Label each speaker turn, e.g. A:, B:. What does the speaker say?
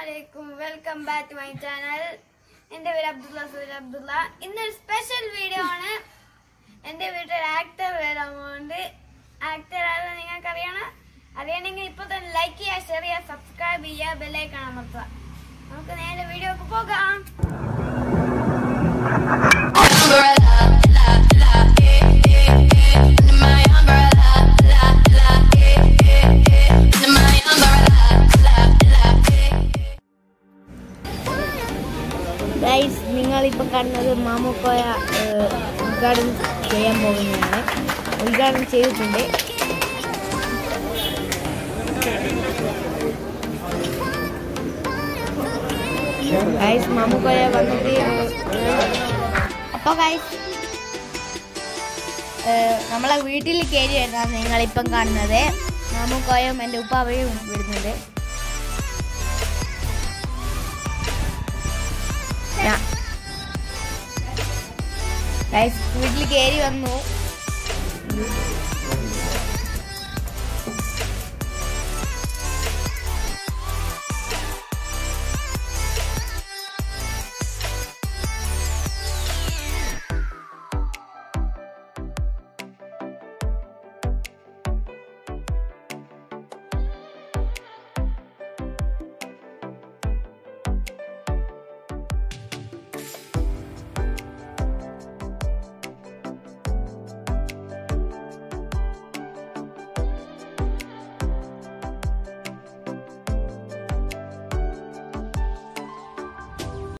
A: അലൈക്കും welcome back to my channel എൻ്റെ പേര് അബ്ദുള്ള സൂര്യ അബ്ദുള്ള ഇന്നൊരു സ്പെഷ്യൽ വീഡിയോ ആണ് എൻ്റെ വീട്ടിൽ ആക്ടർ വരാൻ പോകുന്നുണ്ട് ആക്ടർ ആണെന്ന് നിങ്ങൾക്ക് അറിയണം അറിയണമെങ്കിൽ ഇപ്പോൾ തന്നെ ലൈക്ക് ചെയ്യുക ഷെയർ ചെയ്യുക സബ്സ്ക്രൈബ് ചെയ്യുക ബെല്ലൈക്കൺ അമർത്തുക നമുക്ക് നേരെ വീഡിയോക്ക് പോകാം
B: ഗൈസ് നിങ്ങളിപ്പോൾ കാണുന്നത് മാമുക്കോയ ഏഹ്, ഉദ്ഘാടനം ചെയ്യാൻ പോകുന്നതാണ് ഉദ്ഘാടനം ചെയ്തിട്ടുണ്ട് ഗൈസ് മാമുക്കോയ വന്നിട്ട് അപ്പോൾ ഗൈസ് നമ്മളെ വീട്ടിൽ കയറി വരുന്നതാണ് നിങ്ങളിപ്പം കാണുന്നത് മാമുക്കോയും എൻ്റെ ഉപ്പാവയും വരുന്നുണ്ട് ഞാ- ഗൈസ് വീട്ടിൽ കയറി വന്നു